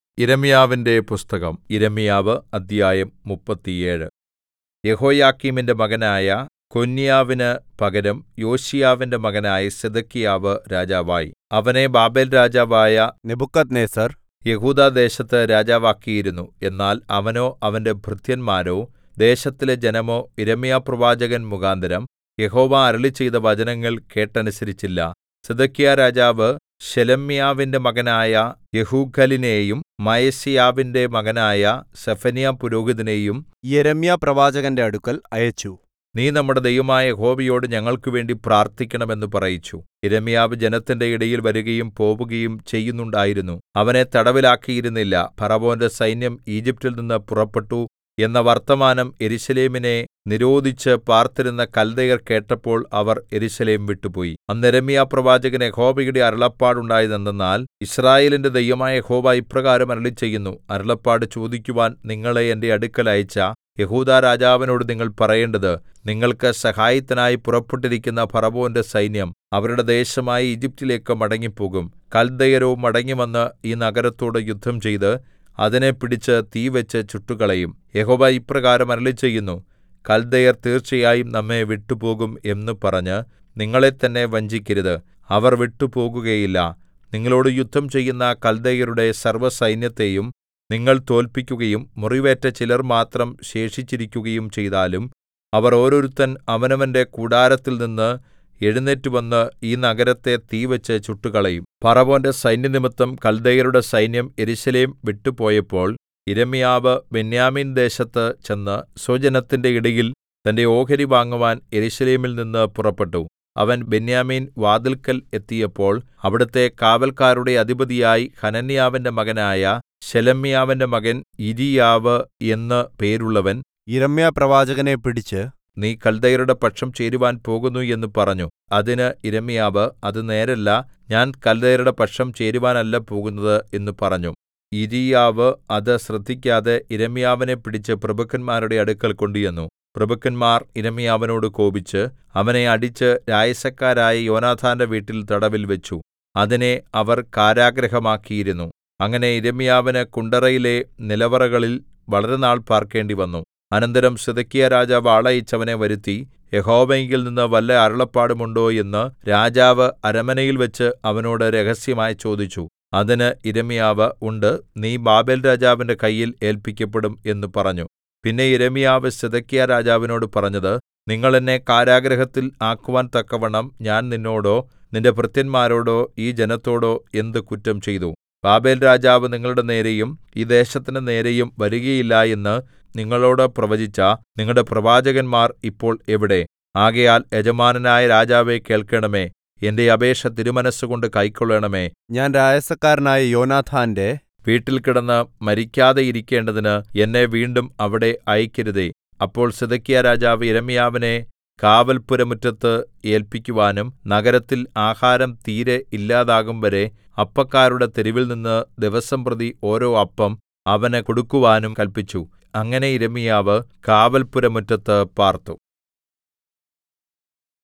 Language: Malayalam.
യിരെമ്യാവിന്റെ പുസ്തകം യിരെമ്യാവ് അദ്ധ്യായം മുപ്പത്തിയേഴ് യെഹോയാക്കീമിന്റെ മകനായ കൊന്യാവിന് പകരം യോശീയാവിന്റെ മകനായ സിദെക്കീയാവ് രാജാവായി അവനെ ബാബേൽരാജാവായ നെബൂഖദ്നേസർ യെഹൂദാദേശത്ത് രാജാവാക്കിയിരുന്നു എന്നാൽ അവനോ അവന്റെ ഭൃത്യന്മാരോ ദേശത്തിലെ ജനമോ യിരെമ്യാപ്രവാചകൻ മുഖാന്തരം യഹോവ അരുളിച്ചെയ്ത വചനങ്ങൾ കേട്ടനുസരിച്ചില്ല സിദെക്കീയാരാജാവ് ശെലെമ്യാവിന്റെ മകനായ യെഹൂഖലിനെയും മയസേയാവിന്റെ മകനായ സെഫന്യാപുരോഹിതനെയും യിരെമ്യാപ്രവാചകന്റെ അടുക്കൽ അയച്ചു നീ നമ്മുടെ ദൈവമായ യഹോവയോട് ഞങ്ങൾക്കുവേണ്ടി പ്രാർത്ഥിക്കണം എന്ന് പറയിച്ചു യിരെമ്യാവ് ജനത്തിന്റെ ഇടയിൽ വരുകയും പോവുകയും ചെയ്യുന്നുണ്ടായിരുന്നു അവനെ തടവിലാക്കിയിരുന്നില്ല ഫറവോന്റെ സൈന്യം ഈജിപ്റ്റിൽ നിന്ന് പുറപ്പെട്ടു എന്ന വർത്തമാനം യെരൂശലേമിനെ നിരോധിച്ച് പാർത്തിരുന്ന കൽദയർ കേട്ടപ്പോൾ അവർ യെരൂശലേം വിട്ടുപോയി അന്ന് യിരെമ്യാപ്രവാചകന് യഹോവയുടെ അരുളപ്പാടുണ്ടായതെന്തെന്നാൽ യിസ്രായേലിന്റെ ദൈവമായ യഹോവ ഇപ്രകാരം അരുളിച്ചെയ്യുന്നു അരുളപ്പാട് ചോദിക്കുവാൻ നിങ്ങളെ എന്റെ അടുക്കൽ അയച്ച യെഹൂദാ രാജാവിനോട് നിങ്ങൾ പറയേണ്ടത് നിങ്ങൾക്ക് സഹായത്തിനായി പുറപ്പെട്ടിരിക്കുന്ന ഫറവോന്റെ സൈന്യം അവരുടെ ദേശമായ ഈജിപ്റ്റിലേക്ക് മടങ്ങിപ്പോകും കൽദയരോ മടങ്ങിവന്ന് ഈ നഗരത്തോട് യുദ്ധം ചെയ്ത് അതിനെ പിടിച്ച് തീവെച്ച് ചുട്ടുകളയും യഹോവ ഇപ്രകാരം അരുളിച്ചെയ്യുന്നു കൽദയർ തീർച്ചയായും നമ്മെ വിട്ടുപോകും എന്ന് പറഞ്ഞ് നിങ്ങളെത്തന്നെ വഞ്ചിക്കരുത് അവർ വിട്ടുപോകുകയില്ല നിങ്ങളോട് യുദ്ധം ചെയ്യുന്ന കൽദയരുടെ സർവ്വസൈന്യത്തെയും നിങ്ങൾ തോല്പിക്കുകയും മുറിവേറ്റ ചിലർ മാത്രം ശേഷിച്ചിരിക്കുകയും ചെയ്താലും അവർ ഓരോരുത്തൻ അവനവന്റെ കൂടാരത്തിൽനിന്ന് എഴുന്നേറ്റുവന്ന് ഈ നഗരത്തെ തീവെച്ച് ചുട്ടുകളയും ഫറവോന്റെ സൈന്യനിമിത്തം കൽദയരുടെ സൈന്യം യെരൂശലേം വിട്ടുപോയപ്പോൾ യിരെമ്യാവ് ബെന്യാമീൻ ദേശത്ത് ചെന്ന് സ്വജനത്തിന്റെ ഇടയിൽ തന്റെ ഓഹരി വാങ്ങുവാൻ യെരൂശലേമിൽ നിന്ന് പുറപ്പെട്ടു അവൻ ബെന്യാമീൻ വാതിൽക്കൽ എത്തിയപ്പോൾ അവിടുത്തെ കാവല്ക്കാരുടെ അധിപതിയായി ഹനന്യാവിന്റെ മകനായ ശെലെമ്യാവിന്റെ മകൻ യിരീയാവ് എന്ന് പേരുള്ളവൻ യിരെമ്യാപ്രവാചകനെ പിടിച്ച് നീ കൽദയരുടെ പക്ഷം ചേരുവാൻ പോകുന്നു എന്ന് പറഞ്ഞു അതിന് യിരെമ്യാവ് അത് നേരല്ല ഞാൻ കൽദയരുടെ പക്ഷം ചേരുവാനല്ല പോകുന്നത് എന്ന് പറഞ്ഞു യിരീയാവ് അത് ശ്രദ്ധിക്കാതെ യിരെമ്യാവിനെ പിടിച്ച് പ്രഭുക്കന്മാരുടെ അടുക്കൽ കൊണ്ടുചെന്നു പ്രഭുക്കന്മാർ യിരെമ്യാവിനോട് കോപിച്ച് അവനെ അടിച്ച് രായസക്കാരായ യോനാഥാന്റെ വീട്ടിൽ തടവിൽ വെച്ചു അതിനെ അവർ കാരാഗൃഹമാക്കിയിരുന്നു അങ്ങനെ യിരെമ്യാവിന് കുണ്ടറയിലെ നിലവറകളിൽ വളരെനാൾ പാർക്കേണ്ടിവന്നു അനന്തരം സിദെക്കീയാ രാജാവ് ആളയച്ച് അവനെ വരുത്തി യഹോവയിങ്കൽ നിന്ന് വല്ല അരുളപ്പാടുമുണ്ടോ എന്ന് രാജാവ് അരമനയിൽവെച്ച് അവനോട് രഹസ്യമായി ചോദിച്ചു അതിന് യിരെമ്യാവ് ഉണ്ട് നീ ബാബേൽരാജാവിന്റെ കയ്യിൽ ഏല്പിക്കപ്പെടും എന്ന് പറഞ്ഞു പിന്നെ യിരെമ്യാവ് സിദെക്കീയാ രാജാവിനോട് പറഞ്ഞത് നിങ്ങൾ എന്നെ കാരാഗൃഹത്തിൽ ആക്കുവാൻ തക്കവണ്ണം ഞാൻ നിന്നോടോ നിന്റെ ഭൃത്യന്മാരോടോ ഈ ജനത്തോടോ എന്ത് കുറ്റം ചെയ്തു ബാബേൽരാജാവ് നിങ്ങളുടെ നേരെയും ഈ ദേശത്തിന്റെ നേരെയും വരികയില്ല എന്ന് നിങ്ങളോട് പ്രവചിച്ച നിങ്ങളുടെ പ്രവാചകന്മാർ ഇപ്പോൾ എവിടെ ആകയാൽ യജമാനനായ രാജാവേ കേൾക്കണമേ എന്റെ അപേക്ഷ തിരുമനസ്സുകൊണ്ട് കൈക്കൊള്ളണമേ ഞാൻ രായസക്കാരനായ യോനാഥാന്റെ വീട്ടിൽ കിടന്ന് മരിക്കാതെ ഇരിക്കേണ്ടതിന് എന്നെ വീണ്ടും അവിടെ അയക്കരുതേ അപ്പോൾ സിദെക്കീയാ രാജാവ് യിരെമ്യാവിനെ കാവൽപ്പുരമുറ്റത്ത് ഏല്പിക്കുവാനും നഗരത്തിൽ ആഹാരം തീരെ ഇല്ലാതാകും വരെ അപ്പക്കാരുടെ തെരുവിൽനിന്ന് ദിവസംപ്രതി ഓരോ അപ്പം അവന് കൊടുക്കുവാനും കല്പിച്ചു അങ്ങനെ യിരെമ്യാവ് കാവൽപ്പുരമുറ്റത്ത് പാർത്തു